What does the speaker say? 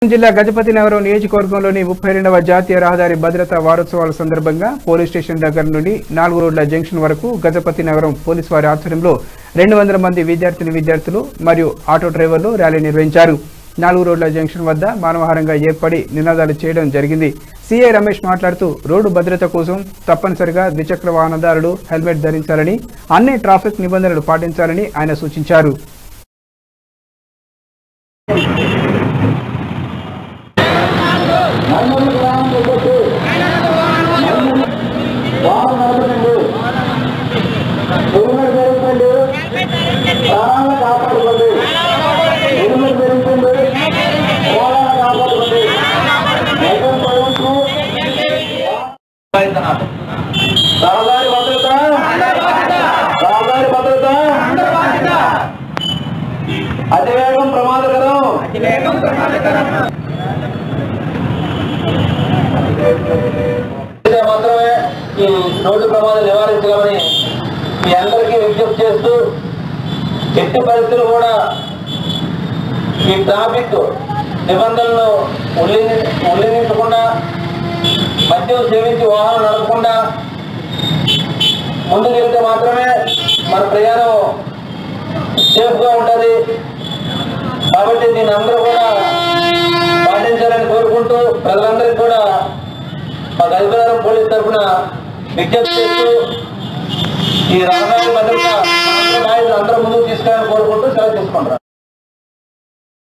జిల్లా గజపతి నగరం నియోజకవర్గంలోని ముప్పై రెండవ జాతీయ రహదారి భద్రతా వారోత్సవాల సందర్భంగా పోలీస్ స్టేషన్ దగ్గర నుండి నాలుగు రోడ్ల జంక్షన్ వరకు గజపతి నగరం పోలీస్ వారి ఆధ్వర్యంలో రెండు వందల మంది విద్యార్థిని విద్యార్థులు మరియు ఆటో డ్రైవర్లు ర్యాలీ నిర్వహించారు నాలుగు రోడ్ల జంక్షన్ వద్ద మానవహారంగా ఏర్పడి నినాదాలు చేయడం జరిగింది సీఐ రమేష్ మాట్లాడుతూ రోడ్డు భద్రత కోసం తప్పనిసరిగా ద్విచక్ర వాహనదారులు హెల్మెట్ ధరించాలని అన్ని ట్రాఫిక్ నిబంధనలు పాటించాలని ఆయన సూచించారు నన్ను గ్రామం చెప్పొచ్చు వాహనం నడపండి హెల్మెట్ ధరించండి ప్రాణాలను కాపాడుకోండి హెల్మెట్ ధరించండి ప్రాణాలను కాపాడుకోండి నగరం ప్రజలకు రహదారి భద్రత రహదారి భద్రత అతివేగం ప్రమాదకరం అయితే మాత్రమే ఈ రోడ్డు ప్రమాదం నివారించగలని మీ అందరికీ విజ్ఞప్తి చేస్తూ ఎట్టి పరిస్థితులు కూడా ఈ ట్రాఫిక్ నిబంధనలు ఉల్లంఘి ఉల్లంఘించకుండా మద్యం సేవించి వాహనం నడపకుండా ముందుకెళ్తే మాత్రమే మన ప్రయాణం సేఫ్గా ఉంటుంది కాబట్టి దీన్ని అందరూ కూడా పాటించాలని కోరుకుంటూ ప్రజలందరికీ కూడా మా గజపతినగరం పోలీస్ తరఫున విజ్ఞప్తి చేస్తూ ఈ రహదారి భద్రత అందరూ నాయకులు అందరూ ముందుకు తీసుకెళ్ళాలని కోరుకుంటూ సెలవు తీసుకుంటారు